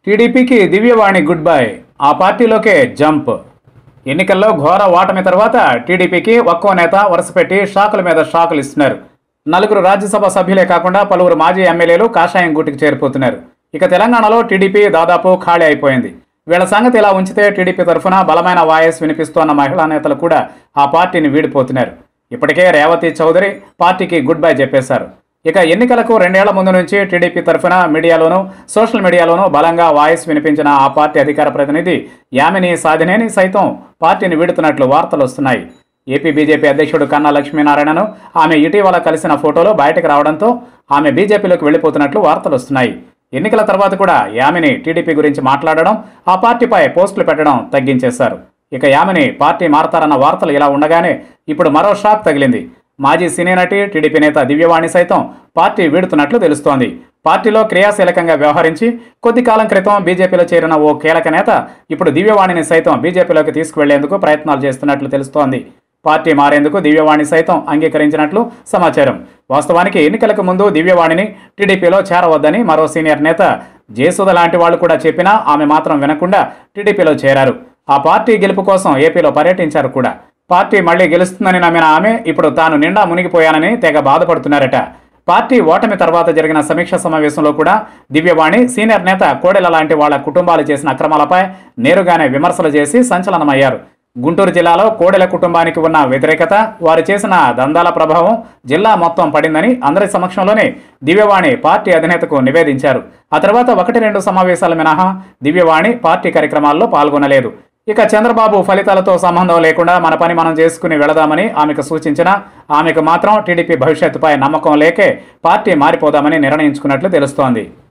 టీడీపీకి దివ్యవాణి good bye ఆ పార్టీలోకే jump ఎన్నికల్లో ఘోర ఓటమి తర్వాత టీడీపీకి ఒక్కో నేత వరుసపెట్టి షాకుల మీద షాకులు ఇస్తున్నారు నలుగురు రాజ్యసభ సభ్యులే కాకుండా పలువురు మాజీ ఎమ్మెల్యేలు కాషాయం గూటికి చేరిపోతున్నారు ఇక తెలంగాణలో టీడీపీ దాదాపు ఖాళీ అయిపోయింది వీళ్ళ సంగతి ఇలా ఉంచితే టీడీపీ తరఫున బలమైన వాయిస్ వినిపిస్తోన్న మహిళా నేతలు కూడా ఆ పార్టీని వీడిపోతున్నారు ఇప్పటికే రేవతి చౌదరి పార్టీకి గుడ్ బై చెప్పేశారు ఇక ఎన్నికలకు రెండేళ్ల ముందు నుంచి టీడీపీ తరఫున మీడియాలోనూ సోషల్ మీడియాలోనూ బలంగా వాయిస్ వినిపించిన ఆ పార్టీ అధికార ప్రతినిధి యామిని సాధినేని సైతం పార్టీని వీడుతున్నట్లు వార్తలు వస్తున్నాయి ఏపీ బీజేపీ అధ్యక్షుడు కన్నా లక్ష్మీనారాయణను ఆమె ఇటీవల కలిసిన ఫోటోలు బయటకు రావడంతో ఆమె బీజేపీలోకి వెళ్ళిపోతున్నట్లు వార్తలు వస్తున్నాయి ఎన్నికల తర్వాత కూడా యామిని టీడీపీ గురించి మాట్లాడడం ఆ పార్టీపై పోస్టులు పెట్టడం తగ్గించేశారు ఇక యామిని పార్టీ మారతారన్న వార్తలు ఇలా ఉండగానే ఇప్పుడు మరో షాక్ తగిలింది మాజీ సినీ నటి టీడీపీ నేత దివ్యవాణి సైతం పార్టీ వీడుతున్నట్లు తెలుస్తోంది పార్టీలో క్రియాశీలకంగా వ్యవహరించి కొద్ది కాలం క్రితం బీజేపీలో చేరిన ఓ కీలక నేత ఇప్పుడు దివ్యవాణిని సైతం బీజేపీలోకి తీసుకువెళ్లేందుకు ప్రయత్నాలు చేస్తున్నట్లు తెలుస్తోంది పార్టీ మారేందుకు దివ్యవాణి సైతం అంగీకరించినట్లు సమాచారం వాస్తవానికి ఎన్నికలకు ముందు దివ్యవాణిని టీడీపీలో చేరవద్దని మరో సీనియర్ నేత జేసుద లాంటి వాళ్ళు కూడా చెప్పినా ఆమె మాత్రం వినకుండా టీడీపీలో చేరారు ఆ పార్టీ గెలుపు కోసం ఏపీలో పర్యటించారు కూడా పార్టీ మళ్లీ గెలుస్తుందని నమ్మిన ఆమె ఇప్పుడు తాను నిండా మునిగిపోయానని తెగ బాధపడుతున్నారట పార్టీ ఓటమి తర్వాత జరిగిన సమీక్ష సమావేశంలో కూడా దివ్యవాణి సీనియర్ నేత కోడెల లాంటి వాళ్ళ కుటుంబాలు చేసిన అక్రమాలపై నేరుగానే విమర్శలు చేసి సంచలనమయ్యారు గుంటూరు జిల్లాలో కోడెల కుటుంబానికి ఉన్న వ్యతిరేకత వారు చేసిన దందాల ప్రభావం జిల్లా మొత్తం పడిందని అందరి సమక్షంలోనే దివ్యవాణి పార్టీ అధినేతకు నివేదించారు ఆ తర్వాత ఒకటి రెండు సమావేశాల మినహా దివ్యవాణి పార్టీ కార్యక్రమాల్లో పాల్గొనలేదు ఇక చంద్రబాబు ఫలితాలతో సంబంధం లేకుండా మన పని మనం చేసుకుని వెళదామని ఆమెకు సూచించినా ఆమెకు మాత్రం టీడీపీ భవిష్యత్తుపై నమ్మకం లేకే పార్టీ మారిపోదామని నిర్ణయించుకున్నట్లు తెలుస్తోంది